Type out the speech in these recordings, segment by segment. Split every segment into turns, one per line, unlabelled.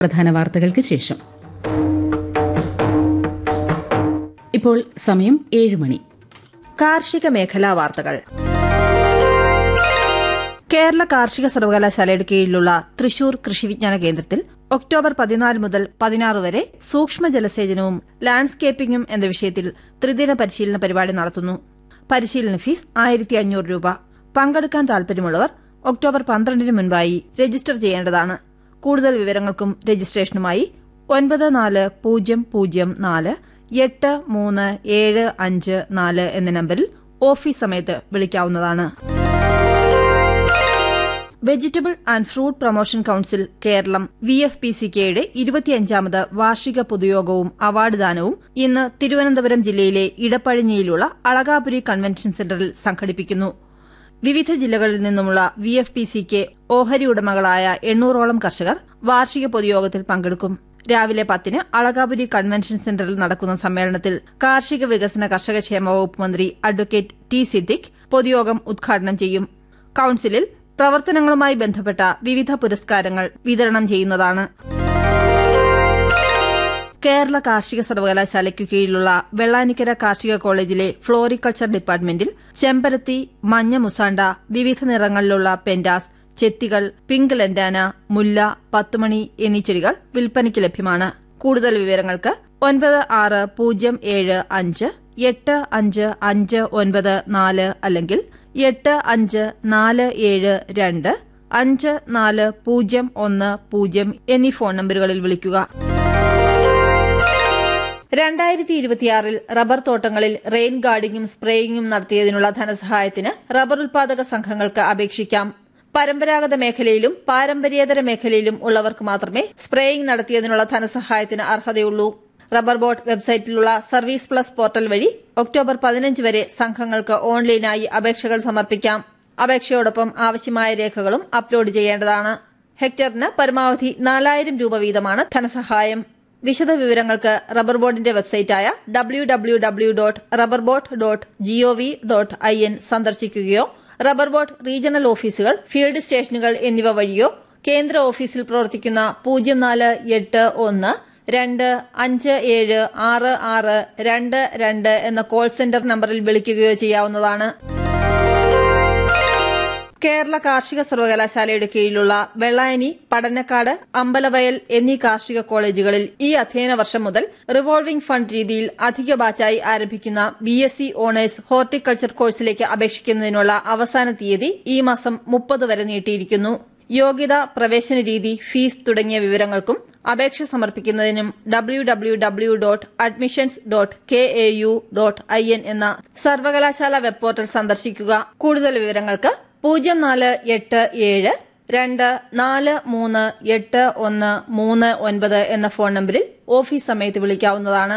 പ്രധാന വാർത്തകൾക്ക് ശേഷം ഇപ്പോൾ സമയം ഏഴ് മണി
കാർഷിക മേഖലാ വാർത്തകൾ കേരള കാർഷിക സർവകലാശാലയുടെ കീഴിലുള്ള തൃശൂർ കൃഷി വിജ്ഞാന കേന്ദ്രത്തിൽ ഒക്ടോബർ പതിനാല് മുതൽ പതിനാറ് വരെ സൂക്ഷ്മ ജലസേചനവും ലാൻഡ്സ്കേപ്പിംഗും എന്ന വിഷയത്തിൽ ത്രിദിന പരിശീലന പരിപാടി നടത്തുന്നു പരിശീലന ഫീസ് ആയിരത്തി അഞ്ഞൂറ് രൂപ പങ്കെടുക്കാൻ താൽപര്യമുള്ളവർ ഒക്ടോബർ പന്ത്രണ്ടിന് മുൻപായി രജിസ്റ്റർ ചെയ്യേണ്ടതാണ് കൂടുതൽ വിവരങ്ങൾക്കും രജിസ്ട്രേഷനുമായി ഒൻപത് നാല് പൂജ്യം പൂജ്യം നാല് എട്ട് മൂന്ന് ഏഴ് അഞ്ച് നാല് എന്ന നമ്പറിൽ ഓഫീസ് സമയത്ത് വിളിക്കാവുന്നതാണ് vegetable and fruit promotion council Keralam V F P C കെയുടെ ഇരുപത്തിയഞ്ചാമത് വാർഷിക പൊതുയോഗവും അവാർഡ് ദാനവും ഇന്ന് തിരുവനന്തപുരം ജില്ലയിലെ ഇടപ്പഴിഞ്ഞിയിലുള്ള അളകാപുരി കൺവെൻഷൻ സെന്ററിൽ സംഘടിപ്പിക്കുന്നു വിവിധ ജില്ലകളിൽ നിന്നുമുള്ള V F P C K ഓഹരി ഉടമകളായ എണ്ണൂറോളം കർഷകർ വാർഷിക പൊതുയോഗത്തിൽ പങ്കെടുക്കും രാവിലെ പത്തിന് അളകാപുരി കൺവെൻഷൻ സെന്ററിൽ നടക്കുന്ന സമ്മേളനത്തിൽ കാർഷിക വികസന കർഷകക്ഷേമ വകുപ്പ് മന്ത്രി അഡ്വക്കേറ്റ് ടി സിദ്ദിഖ് പൊതുയോഗം ഉദ്ഘാടനം ചെയ്യും കൌൺസിലിൽ പ്രവർത്തനങ്ങളുമായി ബന്ധപ്പെട്ട വിവിധ പുരസ്കാരങ്ങൾ വിതരണം ചെയ്യുന്നതാണ് കേരള കാർഷിക സർവകലാശാലയ്ക്കു കീഴിലുള്ള വെള്ളാനിക്കര കാർഷിക കോളേജിലെ ഫ്ലോറിക്കൾച്ചർ ഡിപ്പാർട്ട്മെന്റിൽ ചെമ്പരത്തി മഞ്ഞ മുസാണ്ട വിവിധ നിറങ്ങളിലുള്ള പെന്റാസ് ചെത്തികൾ പിങ്ക് ലെന്റാന മുല്ല പത്തുമണി എന്നീ ചെടികൾ വിൽപ്പനയ്ക്ക് ലഭ്യമാണ് കൂടുതൽ വിവരങ്ങൾക്ക് ഒൻപത് ആറ് പൂജ്യം ഏഴ് അഞ്ച് എട്ട് അഞ്ച് അഞ്ച് ഒൻപത് നാല് അല്ലെങ്കിൽ എട്ട് അഞ്ച് നാല് ഏഴ് രണ്ട് അഞ്ച് നാല് പൂജ്യം ഒന്ന് പൂജ്യം എന്നീ ഫോൺ നമ്പറുകളിൽ വിളിക്കുക രണ്ടായിരത്തി ഇരുപത്തിയാറിൽ റബ്ബർ തോട്ടങ്ങളിൽ റെയിൻ ഗാർഡിംഗും സ്പ്രേയിങ്ങും നടത്തിയതിനുള്ള ധനസഹായത്തിന് റബ്ബർ ഉൽപാദക സംഘങ്ങൾക്ക് അപേക്ഷിക്കാം പരമ്പരാഗത മേഖലയിലും പാരമ്പര്യേതര മേഖലയിലും ഉള്ളവർക്ക് മാത്രമേ സ്പ്രേയിംഗ് നടത്തിയതിനുള്ള ധനസഹായത്തിന് അർഹതയുള്ളൂ റബ്ബർ ബോർഡ് വെബ്സൈറ്റിലുള്ള സർവീസ് പ്ലസ് പോർട്ടൽ വഴി ഒക്ടോബർ പതിനഞ്ച് വരെ സംഘങ്ങൾക്ക് ഓൺലൈനായി അപേക്ഷകൾ സമർപ്പിക്കാം അപേക്ഷയോടൊപ്പം ആവശ്യമായ രേഖകളും അപ്ലോഡ് ചെയ്യേണ്ടതാണ് ഹെക്ടറിന് പരമാവധി നാലായിരം രൂപ വീതമാണ് ധനസഹായം വിശദ വിവരങ്ങൾക്ക് റബ്ബർ ബോർഡിന്റെ വെബ്സൈറ്റായ W W W dot rubber board dot G O V dot I N സന്ദർശിക്കുകയോ റബ്ബർ ബോർഡ് റീജിയണൽ ഓഫീസുകൾ ഫീൽഡ് സ്റ്റേഷനുകൾ എന്നിവ വഴിയോ കേന്ദ്ര ഓഫീസിൽ പ്രവർത്തിക്കുന്ന പൂജ്യം നാല് എട്ട് ഒന്ന് രണ്ട് അഞ്ച് ഏഴ് ആറ് ആറ് രണ്ട് രണ്ട് എന്ന കോൾ സെന്റർ നമ്പറിൽ വിളിക്കുകയോ ചെയ്യാവുന്നതാണ് കേരള കാർഷിക സർവകലാശാലയുടെ കീഴിലുള്ള വെള്ളായനി പടന്നക്കാട് അമ്പലവയൽ എന്നീ കാർഷിക കോളേജുകളിൽ ഈ അധ്യയന വർഷം മുതൽ റിവോൾവിംഗ് ഫണ്ട് രീതിയിൽ അധിക ബാച്ചായി ആരംഭിക്കുന്ന B S C honours horticulture കോഴ്സിലേക്ക് അപേക്ഷിക്കുന്നതിനുള്ള അവസാന തീയതി ഈ മാസം മുപ്പത് വരെ നീട്ടിയിരിക്കുന്നു യോഗ്യത പ്രവേശന രീതി ഫീസ് തുടങ്ങിയ വിവരങ്ങൾക്കും അപേക്ഷ സമർപ്പിക്കുന്നതിനും W W W dot admissions dot K A U dot I N എന്ന സർവകലാശാല വെബ് പോർട്ടൽ സന്ദർശിക്കുക കൂടുതൽ വിവരങ്ങൾക്ക് പൂജ്യം നാല് എട്ട് ഏഴ് രണ്ട് നാല് മൂന്ന് എട്ട് ഒന്ന് മൂന്ന് ഒൻപത് എന്ന ഫോൺ നമ്പറിൽ ഓഫീസ് സമയത്ത് വിളിക്കാവുന്നതാണ്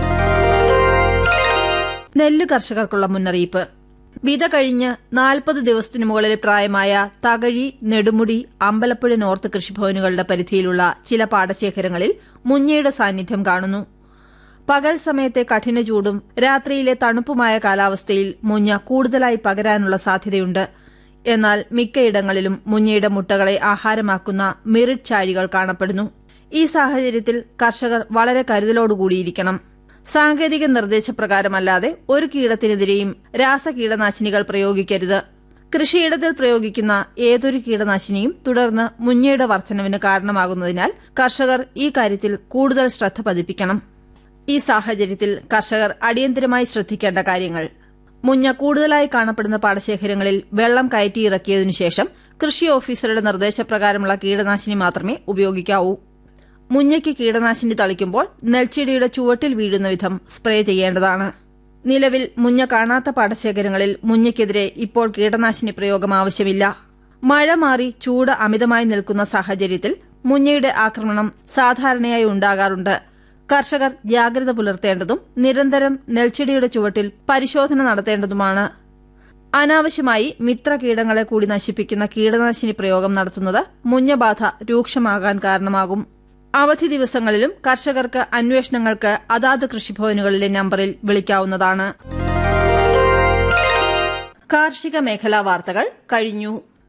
നെല്ല് കർഷകർക്കുള്ള മുന്നറിയിപ്പ് വിത കഴിഞ്ഞ് നാൽപ്പത് ദിവസത്തിനു മുകളിൽ പ്രായമായ തകഴി നെടുമുടി അമ്പലപ്പുഴ നോർത്ത് കൃഷിഭവനുകളുടെ പരിധിയിലുള്ള ചില പാടശേഖരങ്ങളിൽ മുഞ്ഞയുടെ സാന്നിധ്യം കാണുന്നു പകൽ സമയത്തെ കഠിന ചൂടും രാത്രിയിലെ തണുപ്പുമായ കാലാവസ്ഥയിൽ മുഞ്ഞ കൂടുതലായി പകരാനുള്ള സാധ്യതയുണ്ട് എന്നാൽ മിക്കയിടങ്ങളിലും മുഞ്ഞയുടെ മുട്ടകളെ ആഹാരമാക്കുന്ന മിറിറ്റ് ചാഴികൾ കാണപ്പെടുന്നു ഈ സാഹചര്യത്തിൽ കർഷകർ വളരെ കരുതലോടുകൂടിയിരിക്കണം സാങ്കേതിക നിർദ്ദേശപ്രകാരമല്ലാതെ ഒരു കീടത്തിനെതിരെയും രാസകീടനാശിനികൾ പ്രയോഗിക്കരുത് കൃഷിയിടത്തിൽ പ്രയോഗിക്കുന്ന ഏതൊരു കീടനാശിനിയും തുടർന്ന് മുഞ്ഞയുടെ വർധനവിന് കാരണമാകുന്നതിനാൽ കർഷകർ ഈ കാര്യത്തിൽ കൂടുതൽ ശ്രദ്ധ പതിപ്പിക്കണം ഈ സാഹചര്യത്തിൽ കർഷകർ അടിയന്തരമായി ശ്രദ്ധിക്കേണ്ട കാര്യങ്ങൾ മുഞ്ഞ കൂടുതലായി കാണപ്പെടുന്ന പാടശേഖരങ്ങളിൽ വെള്ളം കയറ്റിയിറക്കിയതിനു ശേഷം കൃഷി ഓഫീസറുടെ നിർദ്ദേശപ്രകാരമുള്ള കീടനാശിനി മാത്രമേ ഉപയോഗിക്കാവൂ മുഞ്ഞയ്ക്ക് കീടനാശിനി തളിക്കുമ്പോൾ നെൽച്ചെടിയുടെ ചുവട്ടിൽ വീഴുന്ന വിധം സ്പ്രേ ചെയ്യേണ്ടതാണ് നിലവിൽ മുഞ്ഞ കാണാത്ത പാടശേഖരങ്ങളിൽ മുഞ്ഞയ്ക്കെതിരെ ഇപ്പോൾ കീടനാശിനി പ്രയോഗം ആവശ്യമില്ല മഴ മാറി ചൂട് അമിതമായി നിൽക്കുന്ന സാഹചര്യത്തിൽ മുഞ്ഞയുടെ ആക്രമണം സാധാരണയായി ഉണ്ടാകാറുണ്ട് കർഷകർ ജാഗ്രത പുലർത്തേണ്ടതും നിരന്തരം നെൽച്ചെടിയുടെ ചുവട്ടിൽ പരിശോധന നടത്തേണ്ടതുമാണ് അനാവശ്യമായി മിത്രകീടങ്ങളെ കൂടി നശിപ്പിക്കുന്ന കീടനാശിനി പ്രയോഗം നടത്തുന്നത് മുഞ്ഞബാധ രൂക്ഷമാകാൻ കാരണമാകും അവധി ദിവസങ്ങളിലും കർഷകർക്ക് അന്വേഷണങ്ങൾക്ക് അതാത് കൃഷിഭവനുകളിലെ നമ്പറിൽ വിളിക്കാവുന്നതാണ് കാർഷിക മേഖലാ വാർത്തകൾ കഴിഞ്ഞു